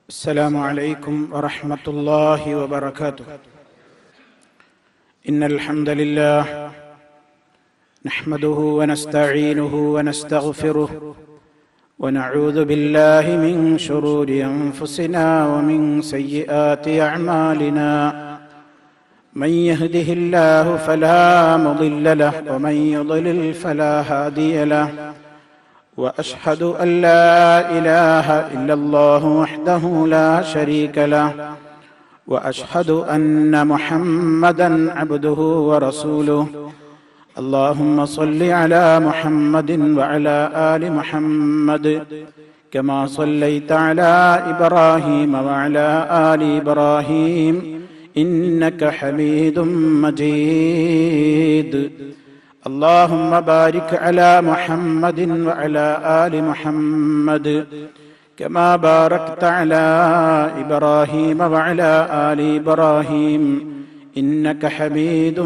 السلام عليكم ورحمة الله وبركاته إن الحمد لله نحمده ونستعينه ونستغفره ونعوذ بالله من شرور أنفسنا ومن سيئات أعمالنا من يهده الله فلا مضل له ومن يضلل فلا هادي له واشهد ان لا اله الا الله وحده لا شريك له واشهد ان محمدا عبده ورسوله اللهم صل على محمد وعلى ال محمد كما صليت على ابراهيم وعلى ال ابراهيم انك حميد مجيد اللهم بارك على محمد وعلى ال محمد كما باركت على ابراهيم وعلى ال ابراهيم انك حميد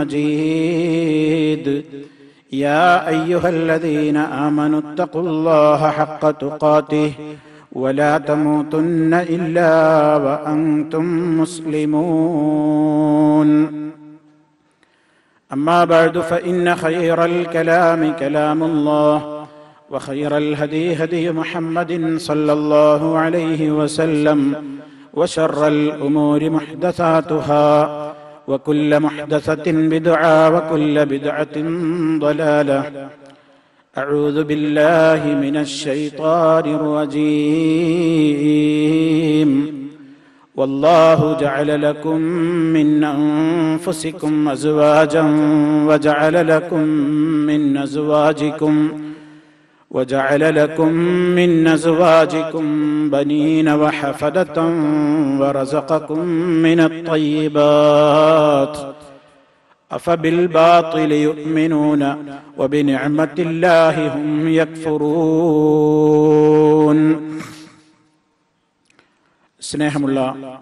مجيد يا ايها الذين امنوا اتقوا الله حق تقاته ولا تموتن الا وانتم مسلمون أما بعد فإن خير الكلام كلام الله وخير الهدي هدي محمد صلى الله عليه وسلم وشر الأمور محدثاتها وكل محدثة بدعة وكل بدعة ضلالة أعوذ بالله من الشيطان الرجيم والله جعل لكم من انفسكم ازواجا وجعل لكم من ازواجكم وجعل لكم من ازواجكم بنين وحفدة ورزقكم من الطيبات افبالباطل يؤمنون وبنعمه الله هم يكفرون സ്നേഹമുള്ള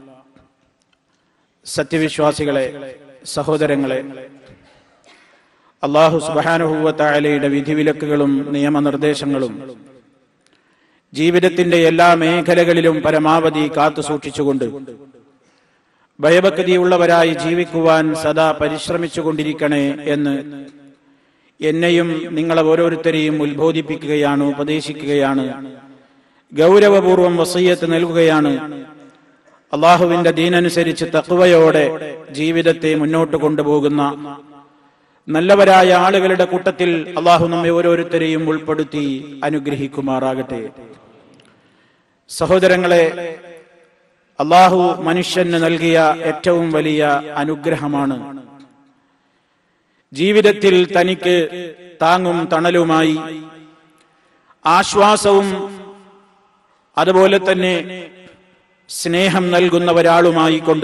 സത്യവിശ്വാസികളെ സഹോദരങ്ങളെ അള്ളാഹു സുബാനുഭൂവത്തായാലയുടെ വിധിവിലക്കുകളും നിയമനിർദ്ദേശങ്ങളും ജീവിതത്തിന്റെ എല്ലാ മേഖലകളിലും പരമാവധി കാത്തു സൂക്ഷിച്ചുകൊണ്ട് ഭയഭക്തിയുള്ളവരായി ജീവിക്കുവാൻ സദാ പരിശ്രമിച്ചുകൊണ്ടിരിക്കണേ എന്ന് എന്നെയും നിങ്ങളെ ഓരോരുത്തരെയും ഉത്ബോധിപ്പിക്കുകയാണ് ഉപദേശിക്കുകയാണ് ഗൗരവപൂർവം വസയ്യത്ത് നൽകുകയാണ് അള്ളാഹുവിന്റെ ദീനനുസരിച്ച് തക്വയോടെ ജീവിതത്തെ മുന്നോട്ട് കൊണ്ടുപോകുന്ന നല്ലവരായ ആളുകളുടെ കൂട്ടത്തിൽ അള്ളാഹു നമ്മെ ഓരോരുത്തരെയും ഉൾപ്പെടുത്തി അനുഗ്രഹിക്കുമാറാകട്ടെ സഹോദരങ്ങളെ അള്ളാഹു മനുഷ്യന് നൽകിയ ഏറ്റവും വലിയ അനുഗ്രഹമാണ് ജീവിതത്തിൽ തനിക്ക് താങ്ങും തണലുമായി ആശ്വാസവും അതുപോലെ തന്നെ സ്നേഹം നൽകുന്ന ഒരാളുമായി കൊണ്ട്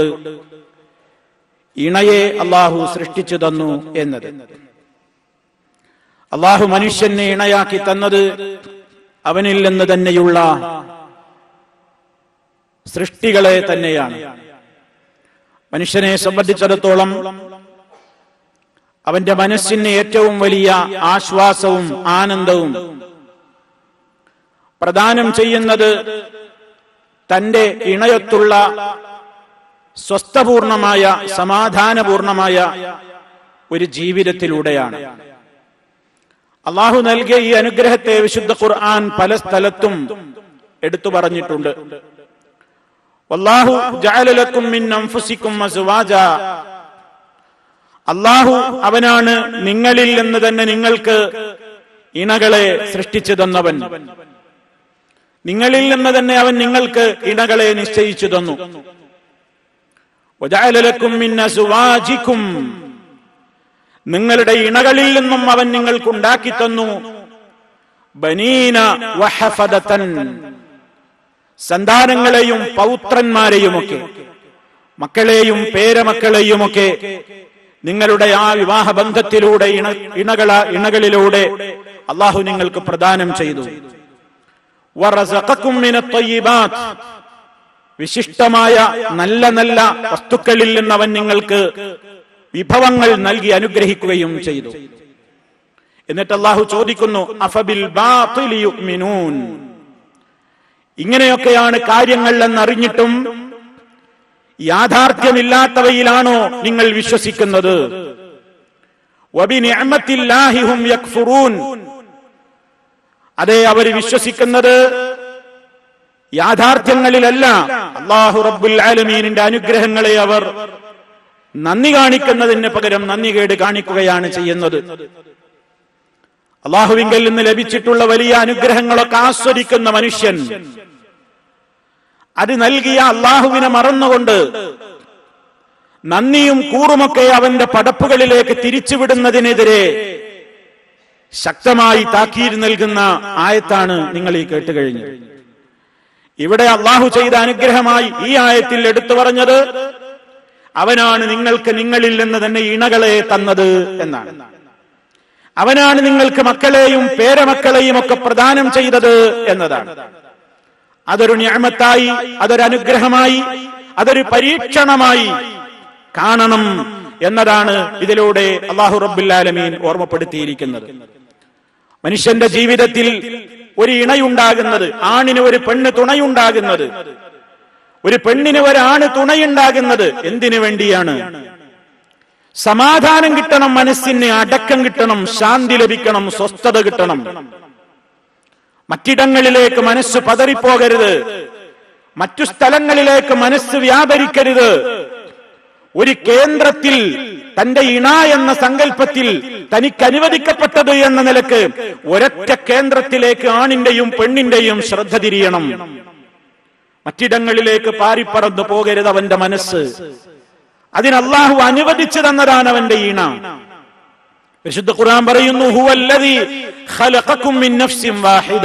ഇണയെ അള്ളാഹു സൃഷ്ടിച്ചു തന്നു എന്നത് അള്ളാഹു മനുഷ്യനെ ഇണയാക്കി തന്നത് അവനിൽ നിന്ന് തന്നെയുള്ള സൃഷ്ടികളെ തന്നെയാണ് മനുഷ്യനെ സംബന്ധിച്ചിടത്തോളം അവന്റെ മനസ്സിന് ഏറ്റവും വലിയ ആശ്വാസവും ആനന്ദവും പ്രദാനം ചെയ്യുന്നത് തന്റെ ഇണയത്തുള്ള സ്വസ്ഥപൂർണമായ സമാധാനപൂർണമായ ഒരു ജീവിതത്തിലൂടെയാണ് അള്ളാഹു നൽകിയ ഈ അനുഗ്രഹത്തെ വിശുദ്ധ ഖുർആൻ പല സ്ഥലത്തും എടുത്തു പറഞ്ഞിട്ടുണ്ട് അള്ളാഹു ജാലലക്കും മിൻ അംഫുസിക്കും അസ്വാജ അള്ളാഹു അവനാണ് നിങ്ങളിൽ നിന്ന് തന്നെ നിങ്ങൾക്ക് ഇണകളെ സൃഷ്ടിച്ചു തന്നവൻ നിങ്ങളിൽ നിന്ന് തന്നെ അവൻ നിങ്ങൾക്ക് ഇണകളെ നിശ്ചയിച്ചു തന്നു സുവാജിക്കും നിങ്ങളുടെ ഇണകളിൽ നിന്നും അവൻ നിങ്ങൾക്കുണ്ടാക്കി തന്നു ബനീന വഹഫദത്തൻ സന്താനങ്ങളെയും പൗത്രന്മാരെയുമൊക്കെ മക്കളെയും പേരമക്കളെയുമൊക്കെ നിങ്ങളുടെ ആ വിവാഹ ബന്ധത്തിലൂടെ ഇണ ഇണകള ഇണകളിലൂടെ അള്ളാഹു നിങ്ങൾക്ക് പ്രദാനം ചെയ്തു വിശിഷ്ടമായ നല്ല നല്ല വസ്തുക്കളിൽ നിന്ന് അവൻ നിങ്ങൾക്ക് വിഭവങ്ങൾ നൽകി അനുഗ്രഹിക്കുകയും ചെയ്തു എന്നിട്ട് അള്ളാഹു ചോദിക്കുന്നു അഫബിൽ ബാത്തിലി യുഅ്മിനൂൻ ഇങ്ങനെയൊക്കെയാണ് കാര്യങ്ങൾ എന്നറിഞ്ഞിട്ടും യാഥാർത്ഥ്യമില്ലാത്തവയിലാണോ നിങ്ങൾ വിശ്വസിക്കുന്നത് വബിനിഅമത്തില്ലാഹി ഹും യക്ഫുറൂൻ അതെ അവർ വിശ്വസിക്കുന്നത് യാഥാർത്ഥ്യങ്ങളിലല്ല അള്ളാഹു റബ്ബുൽ ആലമീനിന്റെ അനുഗ്രഹങ്ങളെ അവർ നന്ദി കാണിക്കുന്നതിന് പകരം നന്ദി കേട് കാണിക്കുകയാണ് ചെയ്യുന്നത് അള്ളാഹുവിങ്കിൽ നിന്ന് ലഭിച്ചിട്ടുള്ള വലിയ അനുഗ്രഹങ്ങളൊക്കെ ആസ്വദിക്കുന്ന മനുഷ്യൻ അത് നൽകിയ അള്ളാഹുവിനെ മറന്നുകൊണ്ട് നന്ദിയും കൂറുമൊക്കെ അവന്റെ പടപ്പുകളിലേക്ക് തിരിച്ചുവിടുന്നതിനെതിരെ ശക്തമായി താക്കീര് നൽകുന്ന ആയത്താണ് നിങ്ങൾ ഈ കേട്ടുകഴിഞ്ഞത് ഇവിടെ അള്ളാഹു ചെയ്ത അനുഗ്രഹമായി ഈ ആയത്തിൽ എടുത്തു പറഞ്ഞത് അവനാണ് നിങ്ങൾക്ക് നിങ്ങളിൽ നിന്ന് തന്നെ ഇണകളെ തന്നത് എന്നാണ് അവനാണ് നിങ്ങൾക്ക് മക്കളെയും പേരമക്കളെയും ഒക്കെ പ്രദാനം ചെയ്തത് എന്നതാണ് അതൊരു ഞാമത്തായി അതൊരു അനുഗ്രഹമായി അതൊരു പരീക്ഷണമായി കാണണം എന്നതാണ് ഇതിലൂടെ അള്ളാഹു റബ്ബുല്ലാലമീൻ ഓർമ്മപ്പെടുത്തിയിരിക്കുന്നത് മനുഷ്യന്റെ ജീവിതത്തിൽ ഒരു ഇണയുണ്ടാകുന്നത് ആണിന് ഒരു പെണ്ണ് തുണയുണ്ടാകുന്നത് ഒരു പെണ്ണിന് ഒരാണ് തുണയുണ്ടാകുന്നത് എന്തിനു വേണ്ടിയാണ് സമാധാനം കിട്ടണം മനസ്സിന് അടക്കം കിട്ടണം ശാന്തി ലഭിക്കണം സ്വസ്ഥത കിട്ടണം മറ്റിടങ്ങളിലേക്ക് മനസ്സ് പതറിപ്പോകരുത് മറ്റു സ്ഥലങ്ങളിലേക്ക് മനസ്സ് വ്യാപരിക്കരുത് ഒരു കേന്ദ്രത്തിൽ തന്റെ ഇണ എന്ന സങ്കല്പത്തിൽ തനിക്ക് അനുവദിക്കപ്പെട്ടത് എന്ന നിലക്ക് ഒരൊറ്റ കേന്ദ്രത്തിലേക്ക് ആണിന്റെയും പെണ്ണിന്റെയും ശ്രദ്ധ തിരിയണം മറ്റിടങ്ങളിലേക്ക് പാറിപ്പറന്നു പോകരുത് അവന്റെ മനസ്സ് അതിന് അള്ളാഹു അനുവദിച്ചു തന്നതാണ് അവന്റെ ഈണ വിശുദ്ധ ഖുർആൻ പറയുന്നു ഹുവല്ലദീ ഖലഖക്കും മിൻ നഫ്സിൻ വാഹിദ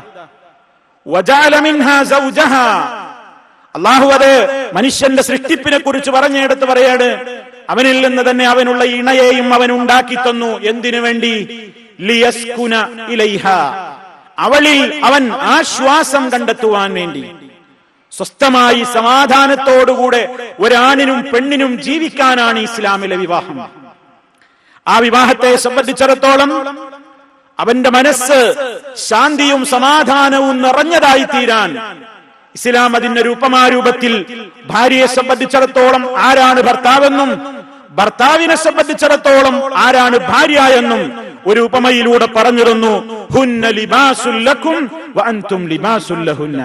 വജഅല മിൻഹാ സൗജഹാ അള്ളാഹു അത് മനുഷ്യന്റെ സൃഷ്ടിപ്പിനെ കുറിച്ച് പറഞ്ഞെടുത്ത് പറയാണ് അവനിൽ നിന്ന് തന്നെ അവനുള്ള ഇണയെയും അവൻ ഉണ്ടാക്കി തന്നു എന്തിനു വേണ്ടി ലിയസ്കുന ഇലൈഹ അവളിൽ അവൻ ആശ്വാസം കണ്ടെത്തുവാൻ വേണ്ടി സ്വസ്ഥമായി സമാധാനത്തോടുകൂടെ ഒരാണിനും പെണ്ണിനും ജീവിക്കാനാണ് ഇസ്ലാമിലെ വിവാഹം ആ വിവാഹത്തെ സംബന്ധിച്ചിടത്തോളം അവന്റെ മനസ്സ് ശാന്തിയും സമാധാനവും നിറഞ്ഞതായി തീരാൻ ഇസ്ലാം അതിന്റെ ഒരു ഉപമാരൂപത്തിൽ ഭാര്യയെ സംബന്ധിച്ചിടത്തോളം ആരാണ് ഭർത്താവെന്നും ഭർത്താവിനെ സംബന്ധിച്ചിടത്തോളം ആരാണ് ഭാര്യ എന്നും ഒരു ഉപമയിലൂടെ പറഞ്ഞിരുന്നു ഹുന്ന ലിബാസുല്ലക്കും വഅൻതും ലിബാസുല്ലഹുന്ന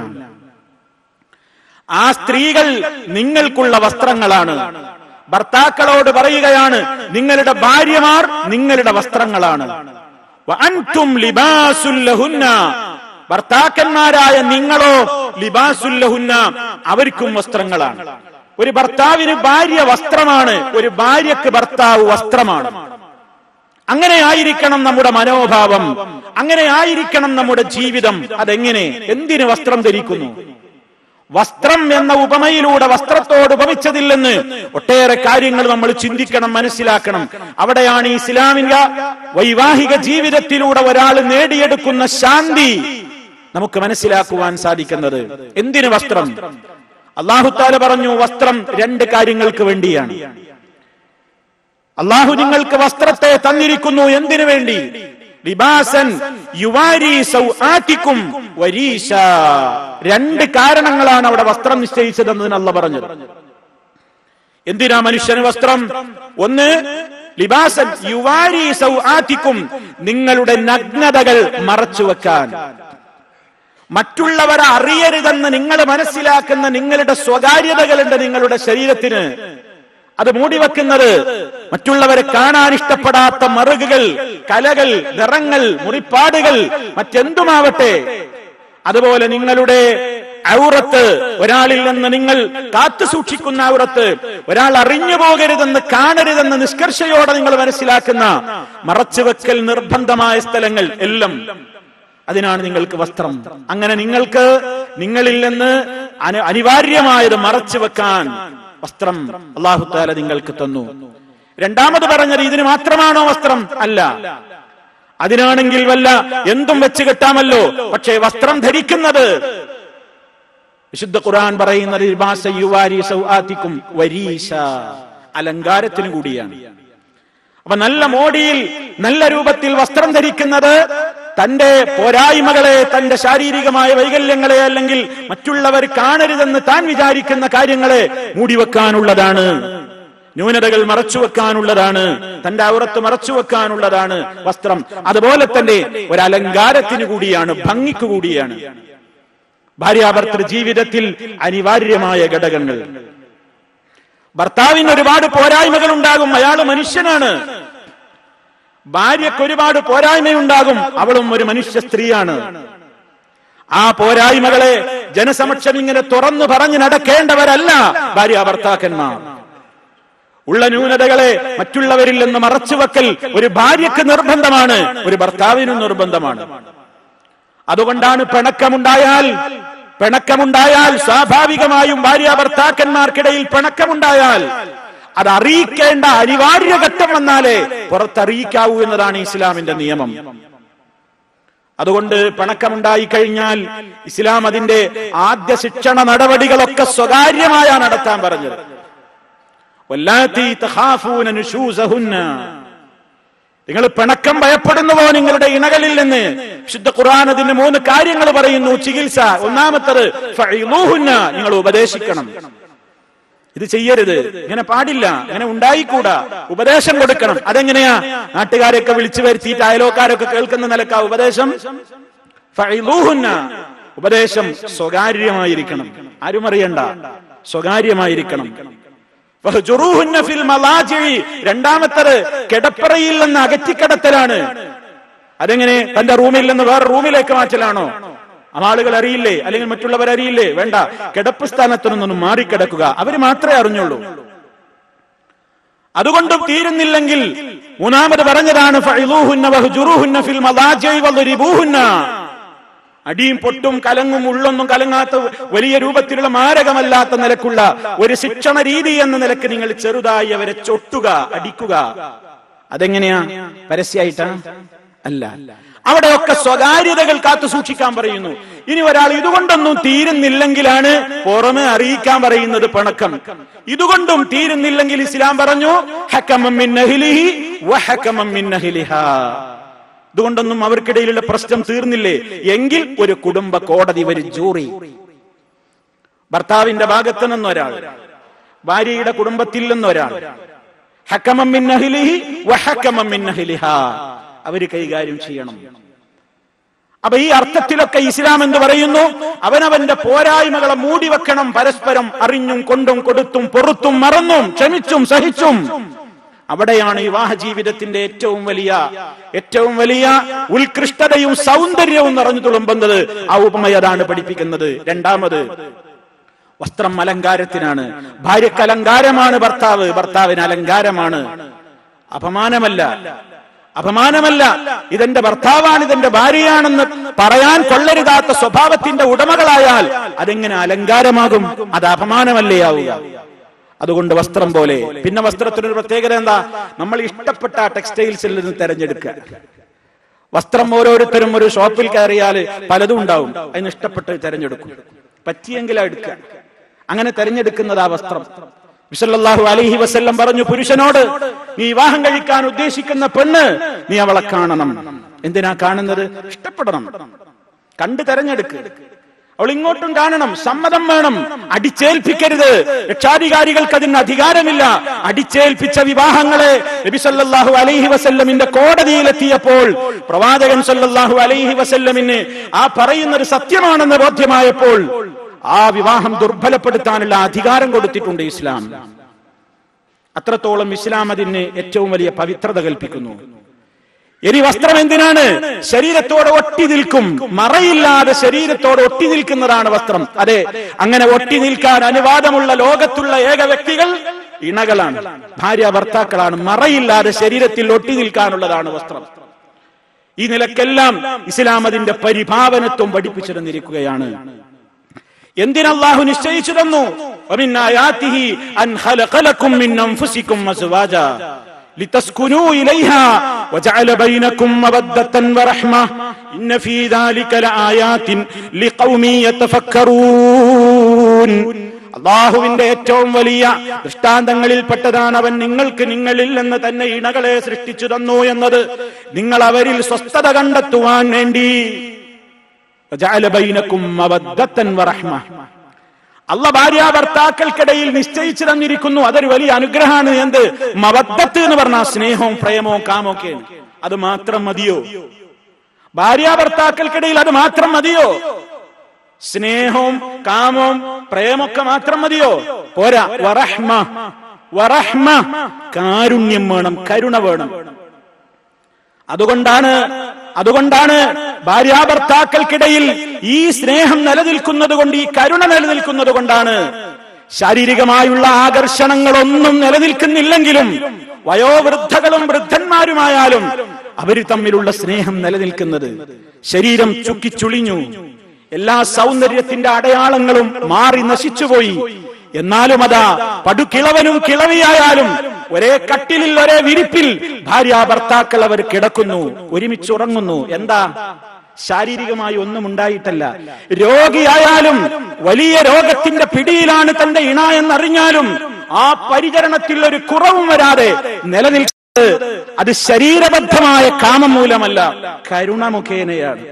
ആ സ്ത്രീകൾ നിങ്ങൾക്കുള്ള വസ്ത്രങ്ങളാണ് ഭർത്താക്കളോട് പറയുകയാണ് നിങ്ങളുടെ ഭാര്യമാർ നിങ്ങളുടെ വസ്ത്രങ്ങളാണ് വഅൻതും ലിബാസുല്ലഹുന്ന ഭർത്താക്കന്മാരായ നിങ്ങളോ ലിബാസുല്ലഹുന്ന അവർക്കും വസ്ത്രങ്ങളാണ് ഒരു ഭർത്താവിന് ഭാര്യ വസ്ത്രമാണ് ഒരു ഭാര്യക്ക് ഭർത്താവ് വസ്ത്രമാണ് അങ്ങനെ ആയിരിക്കണം നമ്മുടെ മനോഭാവം അങ്ങനെ ആയിരിക്കണം നമ്മുടെ ജീവിതം അതെങ്ങനെ എന്തിന് വസ്ത്രം ധരിക്കുന്നു വസ്ത്രം എന്ന ഉപമയിലൂടെ വസ്ത്രത്തോട് ഉപമിച്ചതില്ലെന്ന് ഒട്ടേറെ കാര്യങ്ങൾ നമ്മൾ ചിന്തിക്കണം മനസ്സിലാക്കണം അവിടെയാണ് ഈ ഇസ്ലാമിക വൈവാഹിക ജീവിതത്തിലൂടെ ഒരാൾ നേടിയെടുക്കുന്ന ശാന്തി നമുക്ക് മനസ്സിലാക്കുവാൻ സാധിക്കുന്നത് എന്തിന് വസ്ത്രം അള്ളാഹുത്താല പറഞ്ഞു വസ്ത്രം രണ്ട് കാര്യങ്ങൾക്ക് വേണ്ടിയാണ് അള്ളാഹു നിങ്ങൾക്ക് വസ്ത്രത്തെ തന്നിരിക്കുന്നു എന്തിനു വേണ്ടി ലിബാസൻ യുവാരി സൗആത്തിക്കും വരീശ രണ്ട് കാരണങ്ങളാണ് അവിടെ വസ്ത്രം നിശ്ചയിച്ചതെന്ന് അല്ല പറഞ്ഞത് എന്തിനാ മനുഷ്യന് വസ്ത്രം ഒന്ന് ലിബാസൻ യുവാരി സൗആത്തിക്കും നിങ്ങളുടെ നഗ്നതകൾ മറച്ചു വെക്കാൻ മറ്റുള്ളവരെ അറിയരുതെന്ന് നിങ്ങൾ മനസ്സിലാക്കുന്ന നിങ്ങളുടെ സ്വകാര്യതകളുണ്ട് നിങ്ങളുടെ ശരീരത്തിന് അത് മൂടിവെക്കുന്നത് മറ്റുള്ളവരെ കാണാൻ ഇഷ്ടപ്പെടാത്ത മറുകുകൾ കലകൾ നിറങ്ങൾ മുറിപ്പാടുകൾ മറ്റെന്തുമാവട്ടെ അതുപോലെ നിങ്ങളുടെ ഔറത്ത് ഒരാളിൽ നിന്ന് നിങ്ങൾ കാത്തു സൂക്ഷിക്കുന്ന ഔറത്ത് ഒരാൾ അറിഞ്ഞു പോകരുതെന്ന് കാണരുതെന്ന് നിഷ്കർഷയോടെ നിങ്ങൾ മനസ്സിലാക്കുന്ന മറച്ചുവെക്കൽ നിർബന്ധമായ സ്ഥലങ്ങൾ എല്ലാം അതിനാണ് നിങ്ങൾക്ക് വസ്ത്രം അങ്ങനെ നിങ്ങൾക്ക് നിങ്ങളിൽ നിന്ന് അന- അനിവാര്യമായത് മറച്ചു വെക്കാൻ വസ്ത്രം അള്ളാഹു താല നിങ്ങൾക്ക് തന്നു രണ്ടാമത് പറഞ്ഞത് ഇതിന് മാത്രമാണോ വസ്ത്രം അല്ല അതിനാണെങ്കിൽ വല്ല എന്തും വെച്ച് കെട്ടാമല്ലോ പക്ഷേ വസ്ത്രം ധരിക്കുന്നത് വിശുദ്ധ ഖുർആൻ പറയുന്നത് ലിബാസ യുവാരി സൗആത്തിക്കും വരീശ അലങ്കാരത്തിന് കൂടിയാണ് അപ്പൊ നല്ല മോടിയിൽ നല്ല രൂപത്തിൽ വസ്ത്രം ധരിക്കുന്നത് തന്റെ പോരായ്മകളെ തന്റെ ശാരീരികമായ വൈകല്യങ്ങളെ അല്ലെങ്കിൽ മറ്റുള്ളവർ കാണരുതെന്ന് താൻ വിചാരിക്കുന്ന കാര്യങ്ങളെ മൂടിവെക്കാനുള്ളതാണ് ന്യൂനതകൾ മറച്ചുവെക്കാനുള്ളതാണ് തന്റെ ഔറത്ത് മറച്ചുവെക്കാനുള്ളതാണ് വസ്ത്രം അതുപോലെ തന്നെ ഒരു അലങ്കാരത്തിന് കൂടിയാണ് ഭംഗിക്ക് കൂടിയാണ് ഭാര്യാഭർത്തൃ ജീവിതത്തിൽ അനിവാര്യമായ ഘടകങ്ങൾ ഭർത്താവിന് ഒരുപാട് പോരായ്മകൾ ഉണ്ടാകും അയാൾ മനുഷ്യനാണ് ഭാര്യയ്ക്ക് ഒരുപാട് പോരായ്മയുണ്ടാകും അവളും ഒരു മനുഷ്യ സ്ത്രീയാണ് ആ പോരായ്മകളെ ജനസമക്ഷം ഇങ്ങനെ തുറന്നു പറഞ്ഞു നടക്കേണ്ടവരല്ല ഭാര്യ ഭർത്താക്കന്മാർ ഉള്ള ന്യൂനതകളെ മറ്റുള്ളവരിൽ നിന്ന് മറച്ചുവെക്കൽ ഒരു ഭാര്യയ്ക്ക് നിർബന്ധമാണ് ഒരു ഭർത്താവിനും നിർബന്ധമാണ് അതുകൊണ്ടാണ് പിണക്കമുണ്ടായാൽ പിണക്കമുണ്ടായാൽ സ്വാഭാവികമായും ഭാര്യ ഭർത്താക്കന്മാർക്കിടയിൽ പിണക്കമുണ്ടായാൽ അത് അറിയിക്കേണ്ട അനിവാര്യ ഘട്ടം വന്നാലേ പുറത്തറിയിക്കാവൂ എന്നതാണ് ഇസ്ലാമിന്റെ നിയമം അതുകൊണ്ട് പിണക്കമുണ്ടായി കഴിഞ്ഞാൽ ഇസ്ലാം അതിന്റെ ആദ്യ ശിക്ഷണ നടപടികളൊക്കെ സ്വകാര്യമായ നടത്താൻ പറഞ്ഞത് വല്ലാത്തി തഖാഫൂന നുശൂസഹുന്ന നിങ്ങൾ പിണക്കം ഭയപ്പെടുന്നുവോ നിങ്ങളുടെ ഇണകളിൽ നിന്ന് വിശുദ്ധ ഖുർആൻ അതിന് മൂന്ന് കാര്യങ്ങൾ പറയുന്നു ചികിത്സ ഒന്നാമത്തത് ഫഇളൂഹുന്ന നിങ്ങൾ ഉപദേശിക്കണം ഇത് ചെയ്യരുത് ഇങ്ങനെ പാടില്ല ഇങ്ങനെ ഉണ്ടായിക്കൂടാ ഉപദേശം കൊടുക്കണം അതെങ്ങനെയാ നാട്ടുകാരെയൊക്കെ വിളിച്ചു വരുത്തിയിട്ട് അയലോക്കാരൊക്കെ കേൾക്കുന്ന നിലക്കാ ഉപദേശം ഫഇളൂഹുന്ന ഉപദേശം സ്വകാര്യമായിരിക്കണം ആരും അറിയണ്ട സ്വകാര്യമായിരിക്കണം വഹ്ജുറൂഹുന്ന ഫിൽ മലാജിഇ. രണ്ടാമത്തത് കിടപ്പറയിൽ നിന്ന് അകറ്റിക്കിടത്തലാണ് അതെങ്ങനെ തന്റെ റൂമിൽ നിന്ന് വേറെ റൂമിലേക്ക് മാറ്റലാണോ ആളുകൾ അറിയില്ലേ അല്ലെങ്കിൽ മറ്റുള്ളവർ അറിയില്ലേ വേണ്ട കിടപ്പ് സ്ഥാനത്തു നിന്നൊന്നും മാറിക്കിടക്കുക അവര് മാത്രമേ അറിഞ്ഞുള്ളൂ അതുകൊണ്ടും തീരുന്നില്ലെങ്കിൽ മൂന്നാമത് പറഞ്ഞതാണ് ഫഇളൂഹുന്ന വഹ്ജുറൂഹുന്ന ഫിൽ മലാജിഇ വദ്രിബൂഹുന്ന. അടിയും പൊട്ടും കലങ്ങും ഉള്ളൊന്നും കലങ്ങാത്ത വലിയ രൂപത്തിലുള്ള മാരകമല്ലാത്ത നിലക്കുള്ള ഒരു ശിക്ഷണ രീതി എന്ന നിലക്ക് നിങ്ങൾ ചെറുതായി അവരെ ചൊട്ടുക അടിക്കുക അതെങ്ങനെയാ പരസ്യമായിട്ടാ അല്ല അവിടെയൊക്കെ സ്വകാര്യതകൾ കാത്തു സൂക്ഷിക്കാൻ പറയുന്നു ഇനി ഒരാൾ ഇതുകൊണ്ടൊന്നും തീരുന്നില്ലെങ്കിലാണ് പുറമെ അറിയിക്കാൻ പറയുന്നത് പിണക്കം ഇതുകൊണ്ടും തീരുന്നില്ലെങ്കിൽ ഇസ്ലാം പറഞ്ഞു ഹക്കമം മിൻ അഹ്ലിഹി വഹക്കമം മിൻ അഹ്ലിഹാ ഇതുകൊണ്ടൊന്നും അവർക്കിടയിലുള്ള പ്രശ്നം തീർന്നില്ലേ എങ്കിൽ ഒരു കുടുംബ കോടതി ഒരു ജൂറി ഭർത്താവിന്റെ ഭാഗത്ത് നിന്നൊരാൾ ഭാര്യയുടെ കുടുംബത്തിൽ നിന്നൊരാൾ ഹക്കമം മിൻ അഹ്ലിഹി വഹക്കമം മിൻ അഹ്ലിഹാ അവര് കൈകാര്യം ചെയ്യണം അപ്പൊ ഈ അർത്ഥത്തിലൊക്കെ ഇസ്ലാം എന്ന് പറയുന്നു അവനവന്റെ പോരായ്മകളെ മൂടി വെക്കണം പരസ്പരം അറിഞ്ഞും കൊണ്ടും കൊടുത്തും പൊറുത്തും മറന്നും ക്ഷമിച്ചും സഹിച്ചും അവിടെയാണ് വിവാഹ ജീവിതത്തിന്റെ ഏറ്റവും വലിയ ഏറ്റവും വലിയ ഉത്കൃഷ്ടതയും സൗന്ദര്യവും നിറഞ്ഞു തുളുമ്പുന്നത് ആ ഉപമ അതാണ് പഠിപ്പിക്കുന്നത് രണ്ടാമത് വസ്ത്രം അലങ്കാരത്തിനാണ് ഭാര്യക്ക് അലങ്കാരമാണ് ഭർത്താവ് ഭർത്താവിന് അലങ്കാരമാണ് അപമാനമല്ല അപമാനമല്ല ഇതെന്റെ ഭർത്താവാണ് ഇതെന്റെ ഭാര്യയാണെന്ന് പറയാൻ കൊള്ളരുതാത്ത സ്വഭാവത്തിന്റെ ഉടമകളായാൽ അതെങ്ങനെ അലങ്കാരമാകും അത് അപമാനമല്ലേ ആവുക അതുകൊണ്ട് വസ്ത്രം പോലെ പിന്നെ വസ്ത്രത്തിനൊരു പ്രത്യേകത എന്താ നമ്മൾ ഇഷ്ടപ്പെട്ട ടെക്സ്റ്റൈൽസിൽ നിന്ന് തെരഞ്ഞെടുക്കുക വസ്ത്രം ഓരോരുത്തരും ഒരു ഷോപ്പിൽ കയറിയാൽ പലതും ഉണ്ടാവും അതിന് ഇഷ്ടപ്പെട്ട് തെരഞ്ഞെടുക്കും പറ്റിയെങ്കിൽ എടുക്കുക അങ്ങനെ തെരഞ്ഞെടുക്കുന്നത് ആ വസ്ത്രം വിസല്ലാഹു അലൈഹി വസല്ലം പറഞ്ഞു പുരുഷനോട് നീ വിവാഹം കഴിക്കാൻ ഉദ്ദേശിക്കുന്ന പെണ്ണ് നീ അവളെ കാണണം എന്തിനാ കാണുന്നത് ഇഷ്ടപ്പെടണം കണ്ട് തെരഞ്ഞെടുക്കുക അവൾ ഇങ്ങോട്ടും കാണണം സമ്മതം വേണം അടിച്ചേൽപ്പിക്കരുത് രക്ഷാധികാരികൾക്ക് അതിന് അധികാരമില്ല അടിച്ചേൽപ്പിച്ച വിവാഹങ്ങളെ നബി സല്ലല്ലാഹു അലൈഹി വസല്ലമിന്റെ കോടതിയിലെത്തിയപ്പോൾ പ്രവാചകൻ സല്ലല്ലാഹു അലൈഹി വസല്ലമിന് ആ പറയുന്നത് സത്യമാണെന്ന് ബോധ്യമായപ്പോൾ ആ വിവാഹം ദുർബലപ്പെടുത്താനുള്ള അധികാരം കൊടുത്തിട്ടുണ്ട് ഇസ്ലാം അത്രത്തോളം ഇസ്ലാം അതിന് ഏറ്റവും വലിയ പവിത്രത കൽപ്പിക്കുന്നു ഇനി വസ്ത്രം എന്തിനാണ് ശരീരത്തോട് ഒട്ടി നിൽക്കും മറയില്ലാതെ ശരീരത്തോട് ഒട്ടി നിൽക്കുന്നതാണ് വസ്ത്രം അതെ അങ്ങനെ ഒട്ടി നിൽക്കാൻ അനുവാദമുള്ള ലോകത്തുള്ള ഏക വ്യക്തികൾ ഇണകളാണ് ഭാര്യ ഭർത്താക്കളാണ് മറയില്ലാതെ ശരീരത്തിൽ ഒട്ടി നിൽക്കാനുള്ളതാണ് വസ്ത്രം ഈ നിലക്കെല്ലാം ഇസ്ലാം അതിന്റെ പരിഭാവനത്വം പഠിപ്പിച്ചിരുന്നിരിക്കുകയാണ് എന്തിനല്ലാഹു നിശ്ചയിച്ചു തന്നു ومن آياته أن خلق لكم من أنفسكم أزواجا لتسكنوا إليها وجعل بينكم مودة ورحمة إن في ذلك لآيات لقوم يتفكرون അള്ളാഹുവിന്റെ ഏറ്റവും വലിയ ദൃഷ്ടാന്തങ്ങളിൽപ്പെട്ടതാണ് അവൻ നിങ്ങൾക്ക് നിങ്ങളിൽ നിന്ന് തന്നെ ഇണകളെ സൃഷ്ടിച്ചു തന്നു എന്നത് നിങ്ങൾ അവരിൽ സ്വസ്ഥത കണ്ടെത്തുവാൻ വേണ്ടി وجعل بينكم مودة ورحمة അല്ല ഭാര്യ ഭർത്താക്കൾക്കിടയിൽ നിശ്ചയിച്ചു തന്നിരിക്കുന്നു അതൊരു വലിയ അനുഗ്രഹമാണ് എന്ത് മവദ്ദത്ത് എന്ന് പറഞ്ഞാൽ സ്നേഹവും പ്രേമവും കാമൊക്കെയാണ് അത് മാത്രം മതിയോ ഭാര്യ ഭർത്താക്കൾക്കിടയിൽ അത് മാത്രം മതിയോ സ്നേഹവും കാമവും പ്രേമൊക്കെ മാത്രം മതിയോ പോരാ വറഹ്മ വറഹ്മ കാരുണ്യം വേണം കരുണ വേണം അതുകൊണ്ടാണ് അതുകൊണ്ടാണ് ഭാര്യാഭർത്താക്കൾക്കിടയിൽ ഈ സ്നേഹം നിലനിൽക്കുന്നത് കൊണ്ട് ഈ കരുണ നിലനിൽക്കുന്നത് കൊണ്ടാണ് ശാരീരികമായുള്ള ആകർഷണങ്ങളൊന്നും നിലനിൽക്കുന്നില്ലെങ്കിലും വയോവൃദ്ധകളും വൃദ്ധന്മാരുമായാലും അവര് തമ്മിലുള്ള സ്നേഹം നിലനിൽക്കുന്നത് ശരീരം ചുക്കിച്ചുളിഞ്ഞു എല്ലാ സൗന്ദര്യത്തിന്റെ അടയാളങ്ങളും മാറി നശിച്ചുപോയി എന്നാലും അതാ പടുകിളവനും കിളവിയായാലും ഒരേ കട്ടിലിൽ ഒരേ വിരിപ്പിൽ ഭാര്യ ഭർത്താക്കൾ അവർ കിടക്കുന്നു ഒരുമിച്ച് ഉറങ്ങുന്നു എന്താ ശാരീരികമായി ഒന്നും ഉണ്ടായിട്ടല്ല രോഗിയായാലും വലിയ രോഗത്തിന്റെ പിടിയിലാണ് തന്റെ ഇണ എന്നറിഞ്ഞാലും ആ പരിചരണത്തിൽ ഒരു കുറവും വരാതെ നിലനിൽക്കുന്നത് അത് ശരീരബദ്ധമായ കാമം മൂലമല്ല കരുണ മുഖേനയാണ്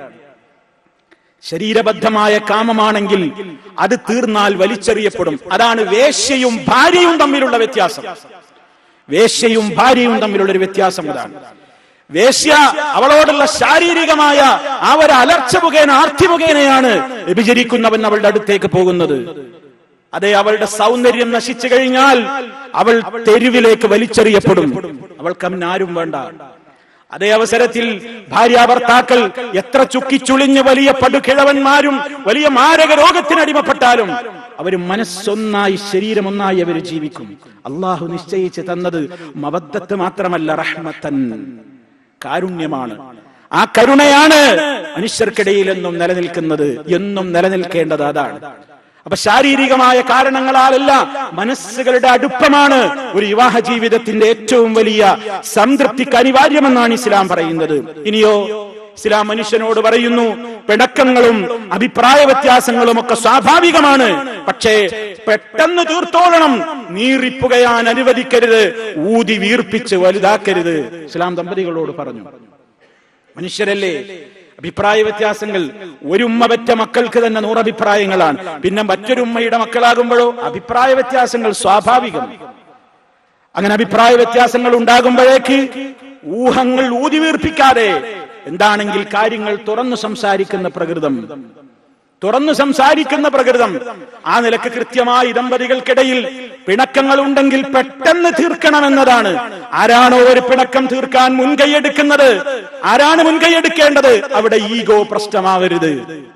ശരീരബദ്ധമായ കാമമാണെങ്കിൽ അത് തീർന്നാൽ വലിച്ചെറിയപ്പെടും അതാണ് വേശ്യയും ഭാര്യയും തമ്മിലുള്ള വ്യത്യാസം വേശ്യയും ഭാര്യയും തമ്മിലുള്ള ഒരു വ്യത്യാസം അതാണ് വേശ്യ അവളോടുള്ള ശാരീരികമായ ആ ഒരു അലർച്ച മുഖേന ആർത്തി മുഖേനയാണ് വ്യഭിചരിക്കുന്നവൻ അവളുടെ അടുത്തേക്ക് പോകുന്നത് അതെ അവളുടെ സൗന്ദര്യം നശിച്ചു കഴിഞ്ഞാൽ അവൾ തെരുവിലേക്ക് വലിച്ചെറിയപ്പെടും അവൾക്ക് അവൻ ആരും വേണ്ട അതേ അവസരത്തിൽ ഭാര്യ ഭർത്താക്കൾ എത്ര ചുക്കിച്ചുളിഞ്ഞ് വലിയ പടുകിഴവന്മാരും വലിയ മാരക രോഗത്തിനടിമപ്പെട്ടാലും അവർ മനസ്സൊന്നായി ശരീരം ഒന്നായി അവർ ജീവിക്കും അള്ളാഹു നിശ്ചയിച്ച് തന്നത് മബദ്ധത്ത് മാത്രമല്ല റഹ്മത്തൻ കാരുണ്യമാണ് ആ കരുണയാണ് മനുഷ്യർക്കിടയിൽ എന്നും നിലനിൽക്കുന്നത് എന്നും നിലനിൽക്കേണ്ടത് അതാണ് അപ്പൊ ശാരീരികമായ കാരണങ്ങളാലല്ല മനസ്സുകളുടെ അടുപ്പമാണ് ഒരു വിവാഹ ജീവിതത്തിന്റെ ഏറ്റവും വലിയ സംതൃപ്തിക്ക് അനിവാര്യമെന്നാണ് ഇസ്ലാം പറയുന്നത് ഇനിയോ ഇസ്ലാം മനുഷ്യനോട് പറയുന്നു പിണക്കങ്ങളും അഭിപ്രായ വ്യത്യാസങ്ങളും ഒക്കെ സ്വാഭാവികമാണ് പക്ഷേ പെട്ടെന്ന് തീർത്തോളണം നീറിപ്പുകയാൻ അനുവദിക്കരുത് ഊതി വീർപ്പിച്ച് വലുതാക്കരുത് ഇസ്ലാം ദമ്പതികളോട് പറഞ്ഞു മനുഷ്യരല്ലേ അഭിപ്രായ വ്യത്യാസങ്ങൾ ഒരു ഉമ്മ പറ്റ മക്കൾക്ക് തന്നെ നൂറഭിപ്രായങ്ങളാണ് പിന്നെ മറ്റൊരു ഉമ്മയുടെ മക്കളാകുമ്പോഴോ അഭിപ്രായ വ്യത്യാസങ്ങൾ സ്വാഭാവികം അങ്ങനെ അഭിപ്രായ വ്യത്യാസങ്ങൾ ഉണ്ടാകുമ്പോഴേക്ക് ഊഹങ്ങൾ ഊതിവീർപ്പിക്കാതെ എന്താണെങ്കിൽ കാര്യങ്ങൾ തുറന്നു സംസാരിക്കുന്ന പ്രകൃതം തുറന്നു സംസാരിക്കുന്ന പ്രകൃതം ആ നിലക്ക് കൃത്യമായി ദമ്പതികൾക്കിടയിൽ പിണക്കങ്ങൾ ഉണ്ടെങ്കിൽ പെട്ടെന്ന് തീർക്കണമെന്നതാണ് ആരാണോ ഒരു പിണക്കം തീർക്കാൻ മുൻകൈയെടുക്കുന്നത് ആരാണ് മുൻകൈയെടുക്കേണ്ടത് അവിടെ ഈഗോ പ്രശ്നമാവരുത്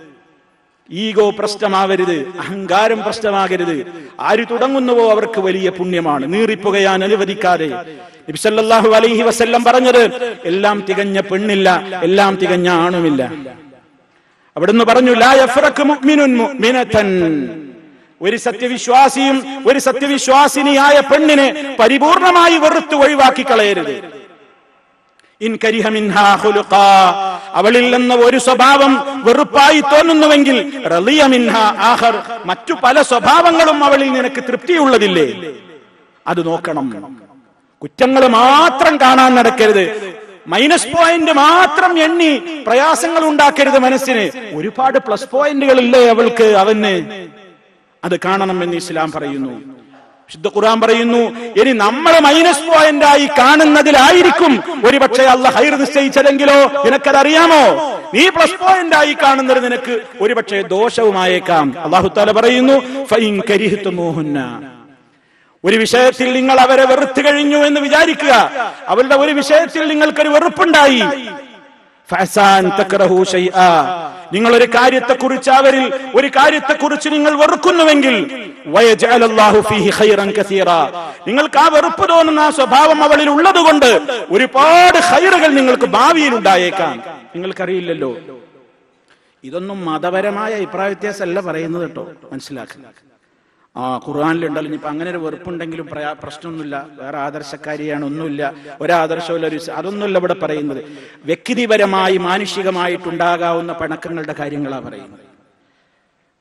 ഈഗോ പ്രശ്നമാവരുത് അഹങ്കാരം പ്രശ്നമാകരുത് ആര് തുടങ്ങുന്നുവോ അവർക്ക് വലിയ പുണ്യമാണ് നീറിപ്പുകയാൻ അനുവദിക്കാതെ നബിസല്ലാഹു അലൈഹി വസല്ലം പറഞ്ഞത് എല്ലാം തികഞ്ഞ പെണ്ണില്ല എല്ലാം തികഞ്ഞ ആണുമില്ല അവിടുന്ന് പറഞ്ഞു ലാ യഫ്റഖ് മുഅ്മിനുൻ മുഅ്മിനതൻ ഒരു സത്യവിശ്വാസിയും ഒരു സത്യവിശ്വാസിനിയായ പെണ്ണിനെ പരിപൂർണമായി വെറുത്ത് ഒഴിവാക്കി കളയരുത് ഇൻ കരിഹ മിൻഹാ ഖുലുഖാ. അവളിൽ നിന്ന് ഒരു സ്വഭാവം വെറുപ്പായി തോന്നുന്നുവെങ്കിൽ റളിയ മിൻഹാ ആഖർ മറ്റു പല സ്വഭാവങ്ങളും അവളിൽ നിനക്ക് തൃപ്തിയുള്ളതില്ലേ അത് നോക്കണം കുറ്റങ്ങൾ മാത്രം കാണാൻ നടക്കരുത് മൈനസ് പോയിന്റ് മാത്രം എണ്ണി പ്രയാസങ്ങൾ ഉണ്ടാക്കരുത് മനസ്സിന് ഒരുപാട് പ്ലസ് പോയിന്റുകളില്ലേ അവൾക്ക് അവന് അത് കാണണമെന്ന് ഇസ്ലാം പറയുന്നു ശുദ്ധ ഖുർആൻ പറയുന്നു ഇനി നമ്മൾ മൈനസ് പോയിന്റ് ആയി കാണുന്നതിലായിരിക്കും ഒരുപക്ഷെ അല്ല ഹൈർ നിശ്ചയിച്ചതെങ്കിലോ നിനക്കത് അറിയാമോ നീ പ്ലസ് പോയിന്റ് ആയി കാണുന്നത് നിനക്ക് ഒരുപക്ഷെ ദോഷവുമായേക്കാം അള്ളാഹു താല പറയുന്നു ഫൈൻ കരിഹിത്തുമോഹുന്ന ഒരു വിഷയത്തിൽ നിങ്ങൾ അവരെ വെറുത്തു കഴിഞ്ഞു എന്ന് വിചാരിക്കുക അവരുടെ ഒരു വിഷയത്തിൽ നിങ്ങൾക്കൊരു വെറുപ്പുണ്ടായി ഫഅസാൻ തക്റഹു ശൈആ. നിങ്ങൾ ഒരു കാര്യത്തെക്കുറിച്ച് അവരിൽ ഒരു കാര്യത്തെക്കുറിച്ച് നിങ്ങൾ വെറുക്കുന്നുവെങ്കിൽ വയജഅലല്ലാഹു ഫീഹി ഖൈറൻ കസീറ. നിങ്ങൾക്ക് ആ വെറുപ്പ് തോന്നുന്ന ആ സ്വഭാവം അവളിൽ ഉള്ളതുകൊണ്ട് ഒരുപാട് ഹൈറുകൾ നിങ്ങൾക്ക് ഭാവിയിൽ ഉണ്ടായേക്കാം നിങ്ങൾക്കറിയില്ലല്ലോ ഇതൊന്നും മതപരമായ അഭിപ്രായ വ്യത്യാസമല്ല പറയുന്നത് കേട്ടോ മനസ്സിലാക്കുക ആ ഖുർആാനിലുണ്ടല്ലോ ഇനിയിപ്പോ അങ്ങനെ ഒരു വെറുപ്പുണ്ടെങ്കിലും പ്രയാ- പ്രശ്നമൊന്നുമില്ല വേറെ ആദർശക്കാരിയാണ് ഒന്നുമില്ല ഒരാദർശമില്ല ഒരു സ- അതൊന്നുമില്ല ഇവിടെ പറയുന്നത് വ്യക്തിപരമായി മാനുഷികമായിട്ടുണ്ടാകാവുന്ന പിണക്കങ്ങളുടെ കാര്യങ്ങളാണ് പറയുന്നത്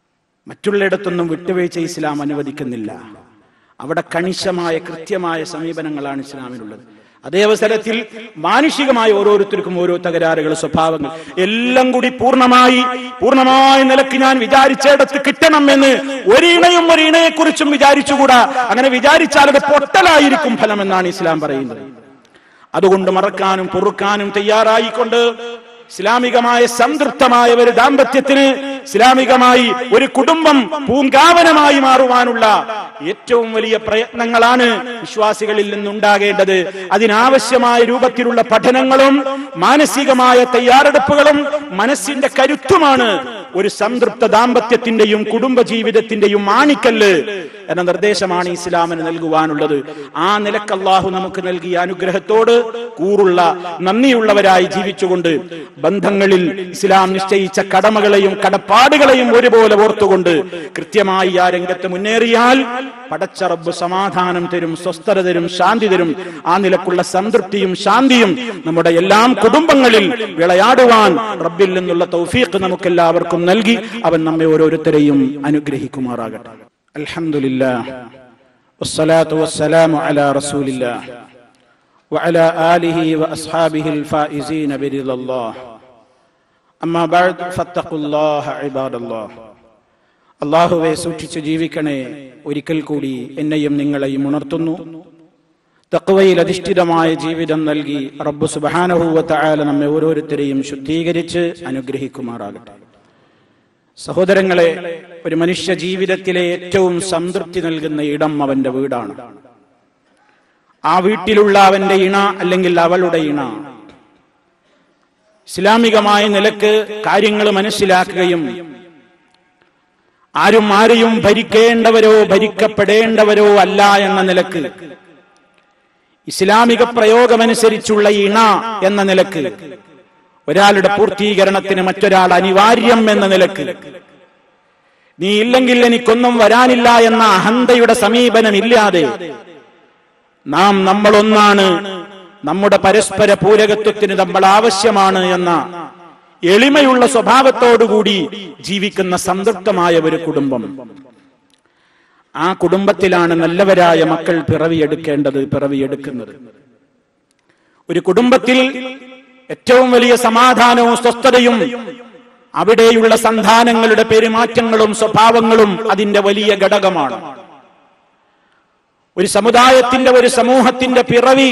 മറ്റുള്ളിടത്തൊന്നും വിട്ടുവീഴ്ച ഇസ്ലാം അനുവദിക്കുന്നില്ല അവിടെ കണിശമായ കൃത്യമായ സമീപനങ്ങളാണ് ഇസ്ലാമിനുള്ളത് അതേ അവസരത്തിൽ മാനുഷികമായ ഓരോരുത്തർക്കും ഓരോ തകരാറുകൾ സ്വഭാവങ്ങൾ എല്ലാം കൂടി പൂർണ്ണമായി പൂർണ്ണമായ നിലക്ക് ഞാൻ വിചാരിച്ചിടത്ത് കിട്ടണം എന്ന് ഒരിണയും ഒരു ഇണയെക്കുറിച്ചും വിചാരിച്ചുകൂടാ അങ്ങനെ വിചാരിച്ചാൽ അത് പൊട്ടലായിരിക്കും ഫലം എന്നാണ് ഇസ്ലാം പറയുന്നത് അതുകൊണ്ട് മറക്കാനും പൊറുക്കാനും തയ്യാറായിക്കൊണ്ട് ഇസ്ലാമികമായ സംതൃപ്തമായ ഒരു ദാമ്പത്യത്തിന് ഇസ്ലാമികമായി ഒരു കുടുംബം പൂങ്കാവനമായി മാറുവാനുള്ള ഏറ്റവും വലിയ പ്രയത്നങ്ങളാണ് വിശ്വാസികളിൽ നിന്നുണ്ടാകേണ്ടത് അതിനാവശ്യമായ രൂപത്തിലുള്ള പഠനങ്ങളും മാനസികമായ തയ്യാറെടുപ്പുകളും മനസ്സിന്റെ കരുത്തുമാണ് ഒരു സംതൃപ്ത ദാമ്പത്യത്തിന്റെയും കുടുംബ ജീവിതത്തിന്റെയും മാണിക്കല്ല് എന്ന നിർദ്ദേശമാണ് ഇസ്ലാമിന് നൽകുവാനുള്ളത് ആ നിലക്ക് അള്ളാഹു നമുക്ക് നൽകിയ അനുഗ്രഹത്തോട് കൂറുള്ള നന്ദിയുള്ളവരായി ജീവിച്ചുകൊണ്ട് ബന്ധങ്ങളിൽ ഇസ്ലാം നിശ്ചയിച്ച കടമകളെയും കടപ്പാടുകളെയും ഒരുപോലെ ഓർത്തുകൊണ്ട് കൃത്യമായി ആ രംഗത്ത് മുന്നേറിയാൽ പടച്ച റബ്ബ് സമാധാനം തരും സ്വസ്ഥത തരും ശാന്തി തരും ആ നിലക്കുള്ള സംതൃപ്തിയും ശാന്തിയും നമ്മുടെ എല്ലാം കുടുംബങ്ങളിൽ വിളയാടുവാൻ റബ്ബിൽ നിന്നുള്ള തൗഫീഖ് നമുക്കെല്ലാവർക്കും നൽകി അവൻ നമ്മെ ഓരോരുത്തരെയും അനുഗ്രഹിക്കുമാറാകട്ടെ അൽഹംദുലില്ലാ വസ്സലാത്തു വസ്സലാമു അലാ റസൂലില്ലാ وعلى آله وأصحابه الفائزين برضا الله أما بعد فاتقوا الله عباد الله അള്ളാഹുവെ സൂക്ഷിച്ച് ജീവിക്കണേ ഒരിക്കൽ കൂടി എന്നെയും നിങ്ങളെയും ഉണർത്തുന്നു തക്വയിൽ അധിഷ്ഠിതമായ ജീവിതം നൽകി റബ്ബു സുബാനഹൂവത്തായാല നമ്മെ ഓരോരുത്തരെയും ശുദ്ധീകരിച്ച് അനുഗ്രഹിക്കുമാറാകട്ടെ സഹോദരങ്ങളെ ഒരു മനുഷ്യ ജീവിതത്തിലെ ഏറ്റവും സംതൃപ്തി നൽകുന്ന ഇടം അവന്റെ വീടാണ് ആ വീട്ടിലുള്ള അവന്റെ ഇണ അല്ലെങ്കിൽ അവളുടെ ഇണ ഇസ്ലാമികമായ നിലക്ക് കാര്യങ്ങൾ മനസ്സിലാക്കുകയും ആരും ആരെയും ഭരിക്കേണ്ടവരോ ഭരിക്കപ്പെടേണ്ടവരോ അല്ല എന്ന നിലക്ക് ഇസ്ലാമിക പ്രയോഗമനുസരിച്ചുള്ള ഇണ എന്ന നിലക്ക് ഒരാളുടെ പൂർത്തീകരണത്തിന് മറ്റൊരാൾ അനിവാര്യം എന്ന നിലക്ക് നീ ഇല്ലെങ്കിൽ എനിക്കൊന്നും വരാനില്ല എന്ന അഹന്തയുടെ സമീപനമില്ലാതെ നാം നമ്മളൊന്നാണ് നമ്മുടെ പരസ്പര പൂരകത്വത്തിന് നമ്മൾ ആവശ്യമാണ് എന്ന എളിമയുള്ള സ്വഭാവത്തോടുകൂടി ജീവിക്കുന്ന സംതൃപ്തമായ ഒരു കുടുംബം ആ കുടുംബത്തിലാണ് നല്ലവരായ മക്കൾ പിറവിയെടുക്കേണ്ടത് പിറവിയെടുക്കുന്നത് ഒരു കുടുംബത്തിൽ ഏറ്റവും വലിയ സമാധാനവും സ്വസ്ഥതയും അവിടെയുള്ള സന്താനങ്ങളുടെ പെരുമാറ്റങ്ങളും സ്വഭാവങ്ങളും അതിന്റെ വലിയ ഘടകമാണ് ഒരു സമുദായത്തിന്റെ ഒരു സമൂഹത്തിന്റെ പിറവി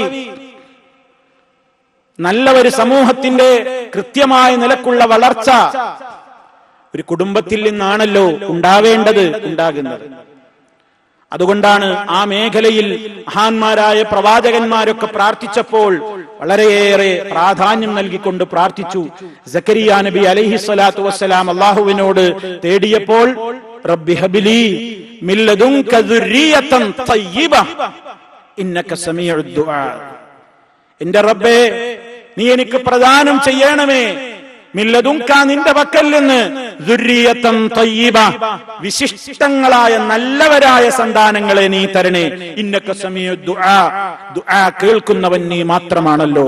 നല്ല ഒരു സമൂഹത്തിന്റെ കൃത്യമായ നിലക്കുള്ള വളർച്ച ഒരു കുടുംബത്തിൽ നിന്നാണല്ലോ ഉണ്ടാവേണ്ടത് ഉണ്ടാകുന്നത് അതുകൊണ്ടാണ് ആ മേഖലയിൽ മഹാന്മാരായ പ്രവാചകന്മാരൊക്കെ പ്രാർത്ഥിച്ചപ്പോൾ വളരെയേറെ പ്രാധാന്യം നൽകിക്കൊണ്ട് പ്രാർത്ഥിച്ചു സക്കരിയ നബി അലൈഹി സ്വലാത്തു വസ്സലാം അള്ളാഹുവിനോട് തേടിയപ്പോൾ റബ്ബി ഹബിലി മില്ലദുൻക ദുർരിയതൻ തയ്യിബ ഇന്നക സമീഉദ് ദുആ എന്റെ റബ്ബേ നീ എനിക്ക് പ്രദാനം ചെയ്യണമേ മില്ലതുങ്ക നിന്റെ പക്കൽ നിന്ന് ദുര്രിയത്തം തയ്യബ വിശിഷ്ടങ്ങളായ നല്ലവരായ സന്താനങ്ങളെ നീ തരണേ ഇന്നക്ക സമയ ദുആ ദുആ കേൾക്കുന്നവൻ നീ മാത്രമാണല്ലോ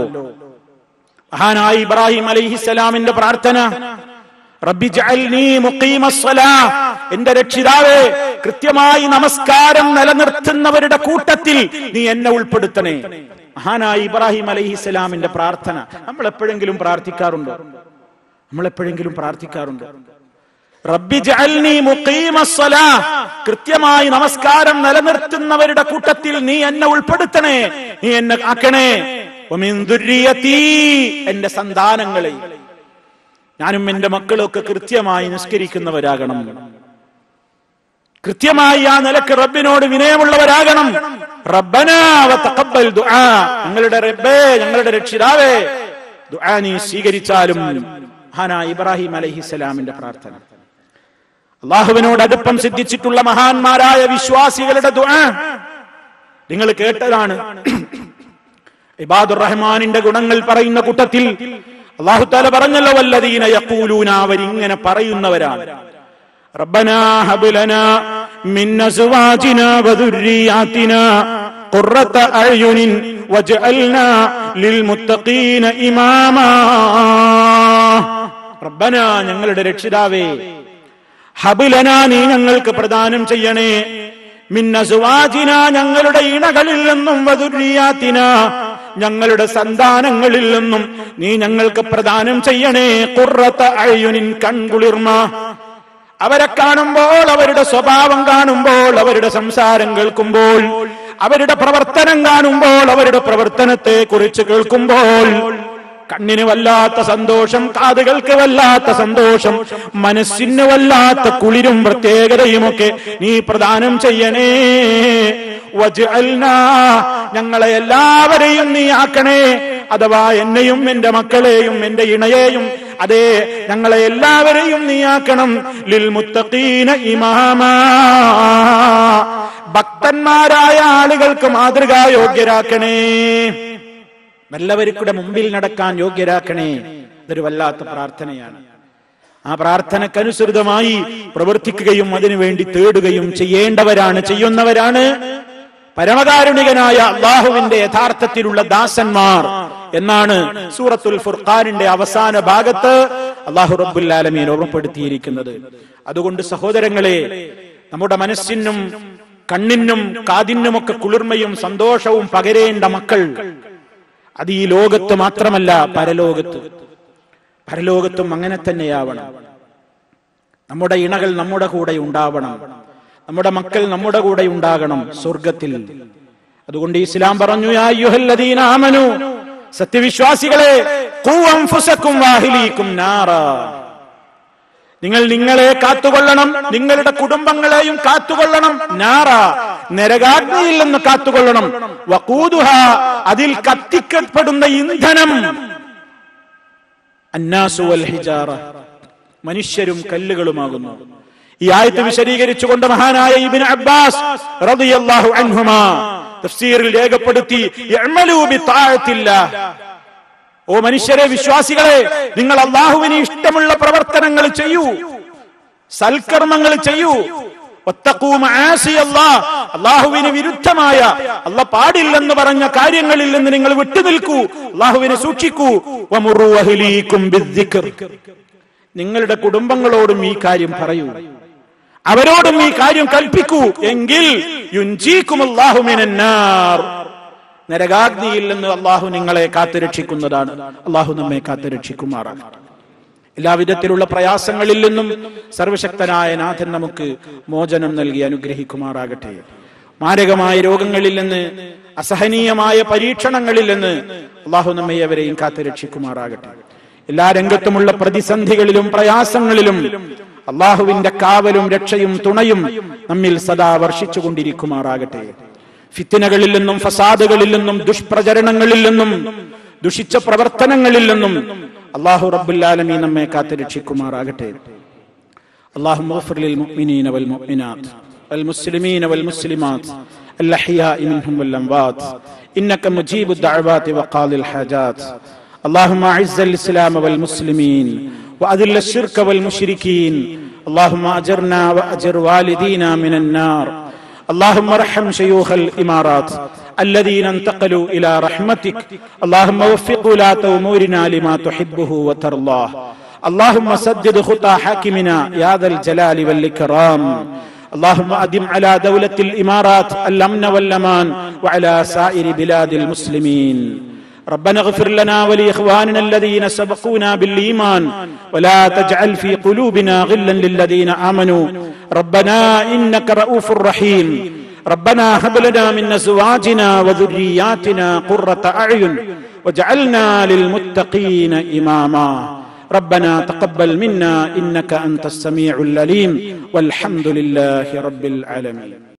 മഹാനായ ഇബ്രാഹിം അലൈഹിസ്സലാമിന്റെ പ്രാർത്ഥന റബ്ബി ജഅൽനീ മുഖീമസ്സലാ എന്റെ രക്ഷിതാവേ കൃത്യമായി നമസ്കാരം നിലനിർത്തുന്നവരുടെ കൂട്ടത്തിൽ നീ എന്നെ ഉൾപ്പെടുത്തണേ മഹാനായ ഇബ്രാഹിം അലൈഹിസ്സലാമിന്റെ പ്രാർത്ഥന നമ്മൾ എപ്പോഴെങ്കിലും പ്രാർത്ഥിക്കാറുണ്ടോ നമ്മൾ എപ്പോഴെങ്കിലും പ്രാർത്ഥിക്കാറുണ്ടോ റബ്ബി ജഅൽനീ മുഖീമസ്സലാ കൃത്യമായി നമസ്കാരം നിലനിർത്തുന്നവരുടെ കൂട്ടത്തിൽ നീ എന്നെ ഉൾപ്പെടുത്തണേ നീ എന്നെ ആക്കണേ വമിൻ ദുർരിയതീ എന്റെ സന്താനങ്ങളെ ഞാനും എന്റെ മക്കളൊക്കെ കൃത്യമായി നിസ്കരിക്കുന്നവരാകണം കൃത്യമായി ആ നിലക്ക് റബ്ബിനോട് വിനയമുള്ളവരാകണം റബ്ബനാ വതഖബ്ബൽ ദുആ ഞങ്ങളുടെ റബ്ബേ ഞങ്ങളുടെ രക്ഷിതാവേ ദുആ നീ സ്വീകരിച്ചാലും മഹാനാ ഇബ്രാഹിം അലൈഹിസ്സലാമിന്റെ പ്രാർത്ഥന അള്ളാഹുവിനോട് അടുപ്പം സിദ്ധിച്ചിട്ടുള്ള മഹാന്മാരായ വിശ്വാസികളുടെ ദുആ നിങ്ങൾ കേട്ടതാണ് ഇബാദുർ റഹ്മാനിന്റെ ഗുണങ്ങൾ പറയുന്ന കൂട്ടത്തിൽ അള്ളാഹു താല പറഞ്ഞല്ലോ വല്ലദീന യഖൂലൂന അവരിങ്ങനെ പറയുന്നവരാണ് ربنا هب لنا من ازواجنا وذرياتنا قرة اعين واجعلنا للمتقين اماما ربنا ഞങ്ങളുടെ രക്ഷിതാവേ ഹബുലന നീ ഞങ്ങൾക്ക് പ്രദാനം ചെയ്യണേ മിന്നസുവാജിന ഞങ്ങളുടെ ഇണകളിൽ നിന്നും വധുര്യാത്തിന ഞങ്ങളുടെ സന്താനങ്ങളിൽ നിന്നും നീ ഞങ്ങൾക്ക് പ്രദാനം ചെയ്യണേ കുറത്ത അഴിയുനിൻ കൺകുളിർമ അവരെ കാണുമ്പോൾ അവരുടെ സ്വഭാവം കാണുമ്പോൾ അവരുടെ സംസാരം കേൾക്കുമ്പോൾ അവരുടെ പ്രവർത്തനം കാണുമ്പോൾ അവരുടെ പ്രവർത്തനത്തെ കുറിച്ച് കേൾക്കുമ്പോൾ കണ്ണിന് വല്ലാത്ത സന്തോഷം കാതുകൾക്ക് വല്ലാത്ത സന്തോഷം മനസ്സിന് വല്ലാത്ത കുളിരും പ്രത്യേകതയുമൊക്കെ നീ പ്രദാനം ചെയ്യണേ വജ്അൽനാ ഞങ്ങളെ എല്ലാവരെയും നീ ആക്കണേ അഥവാ എന്നെയും എന്റെ മക്കളെയും എന്റെ ഇണയെയും അതെ ഞങ്ങളെ എല്ലാവരെയും നീ ആക്കണം ലിൽ മുത്തഖീന ഇമാമാ ഭക്തന്മാരായ ആളുകൾക്ക് മാതൃകായോഗ്യരാക്കണേ നല്ലവർക്കുടെ മുമ്പിൽ നടക്കാൻ യോഗ്യരാക്കണേ ഇതൊരു വല്ലാത്ത പ്രാർത്ഥനയാണ് ആ പ്രാർത്ഥനക്കനുസൃതമായി പ്രവർത്തിക്കുകയും അതിനുവേണ്ടി തേടുകയും ചെയ്യേണ്ടവരാണ് ചെയ്യുന്നവരാണ് പരമകാരുണികനായ അള്ളാഹുവിന്റെ യഥാർത്ഥത്തിലുള്ള ദാസന്മാർ എന്നാണ് സൂറത്തുൽ ഫുർഖാനിന്റെ അവസാന ഭാഗത്ത് അള്ളാഹു റബ്ബുല്ലാലമീൻ ഓർമ്മപ്പെടുത്തിയിരിക്കുന്നത് അതുകൊണ്ട് സഹോദരങ്ങളെ നമ്മുടെ മനസ്സിനും കണ്ണിനും കാതിനുമൊക്കെ കുളിർമയും സന്തോഷവും പകരേണ്ട മക്കൾ അത് ഈ ലോകത്ത് മാത്രമല്ല പരലോകത്ത് പരലോകത്തും അങ്ങനെ തന്നെയാവണം നമ്മുടെ ഇണകൾ നമ്മുടെ കൂടെ ഉണ്ടാവണം നമ്മുടെ മക്കൾ നമ്മുടെ കൂടെ ഉണ്ടാകണം സ്വർഗത്തിൽ അതുകൊണ്ട് ഇസ്ലാം പറഞ്ഞു യാ അയ്യുഹല്ലദീന ആമനു സത്യവിശ്വാസികളെ ഖൂ അൻഫുസക്കും വാഹിലീക്കും നാറാ നിങ്ങൾ നിങ്ങളെ കാത്തുകൊള്ളണം നിങ്ങളുടെ കുടുംബങ്ങളെയും കാത്തുകൊള്ളണം നാറ നരകാഗ്നിയിൽ നിന്ന് കാത്തുകൊള്ളണം വക്കൂതുഹ അതിൽ കത്തിക്കപ്പെടുന്ന ഇന്ധനം അന്നാസു വൽ ഹിജാറ മനുഷ്യരും കല്ലുകളുമാകുന്നു ഈ ആയത്ത് വിശദീകരിച്ചുകൊണ്ട് മഹാനായ ഇബ്നു അബ്ബാസ് റളിയല്ലാഹു അൻഹുമാ തഫ്സീറിൽ രേഖപ്പെടുത്തി യഅ്മലൂ ബിതാഅത്തില്ലാഹ് ഓ മനുഷ്യരെ വിശ്വാസികളെ നിങ്ങൾ അള്ളാഹുവിന് ഇഷ്ടമുള്ള പ്രവർത്തനങ്ങൾ ചെയ്യൂ സൽക്കർമ്മങ്ങൾ ചെയ്യൂ അള്ളാഹുവിന് വിരുദ്ധമായ അല്ല പാടില്ലെന്ന് പറഞ്ഞ കാര്യങ്ങളിൽ നിന്ന് നിങ്ങൾ വിട്ടുനിൽക്കൂ അള്ളാഹുവിനെ സൂക്ഷിക്കൂ വമുറു അഹ്ലീക്കും ബിദ്ദിക്ർ. നിങ്ങളുടെ കുടുംബങ്ങളോടും ഈ കാര്യം പറയൂ അവരോടും ഈ കാര്യം കൽപ്പിക്കൂ എങ്കിൽ യുഞ്ചീക്കും അള്ളാഹുമിനാർ നരകാഗ്നിയിൽ നിന്ന് അള്ളാഹു നിങ്ങളെ കാത്തുരക്ഷിക്കുന്നതാണ് അള്ളാഹു നമ്മെ കാത്തുരക്ഷിക്കുമാറാകട്ടെ എല്ലാവിധത്തിലുള്ള പ്രയാസങ്ങളിൽ നിന്നും സർവശക്തനായ നാഥൻ നമുക്ക് മോചനം നൽകി അനുഗ്രഹിക്കുമാറാകട്ടെ മാരകമായ രോഗങ്ങളിൽ നിന്ന് അസഹനീയമായ പരീക്ഷണങ്ങളിൽ നിന്ന് അള്ളാഹു നമ്മെ അവരെയും കാത്തുരക്ഷിക്കുമാറാകട്ടെ എല്ലാ രംഗത്തുമുള്ള പ്രതിസന്ധികളിലും പ്രയാസങ്ങളിലും അള്ളാഹുവിന്റെ കാവലും രക്ഷയും തുണയും നമ്മിൽ സദാ വർഷിച്ചുകൊണ്ടിരിക്കുമാറാകട്ടെ ഫിത്തിനകളിൽ നിന്നും ഫസാദുകളിൽ നിന്നും ദുഷ്പ്രചരണങ്ങളിൽ നിന്നും ദുഷിച്ച പ്രവർത്തനങ്ങളിൽ നിന്നും അള്ളാഹു റബ്ബുല്ലാലമീ നമ്മെ കാത്തുരക്ഷിക്കുമാറാകട്ടെ اللهم اغفر للمؤمنين والمؤمنات والمسلمين والمسلمات الأحياء منهم والأموات إنك مجيب الدعوات وقاضي الحاجات اللهم أعز الإسلام والمسلمين وأذل الشرك والمشركين اللهم أجرنا وأجر والدينا من النار اللهم ارحم شيوخ الامارات الذين انتقلوا الى رحمتك اللهم وفق ولاة امورنا لما تحبه وترضاه اللهم سدد خطى حاكمنا يا ذا الجلال والاكرام اللهم ادم على دوله الامارات الامن والامان وعلى سائر بلاد المسلمين ربنا اغفر لنا ولاخواننا الذين سبقونا بالايمان ولا تجعل في قلوبنا غلا للذين امنوا ربنا انك رؤوف رحيم ربنا هب لنا من ازواجنا وذرياتنا قره اعين واجعلنا للمتقين اماما ربنا تقبل منا انك انت السميع العليم والحمد لله رب العالمين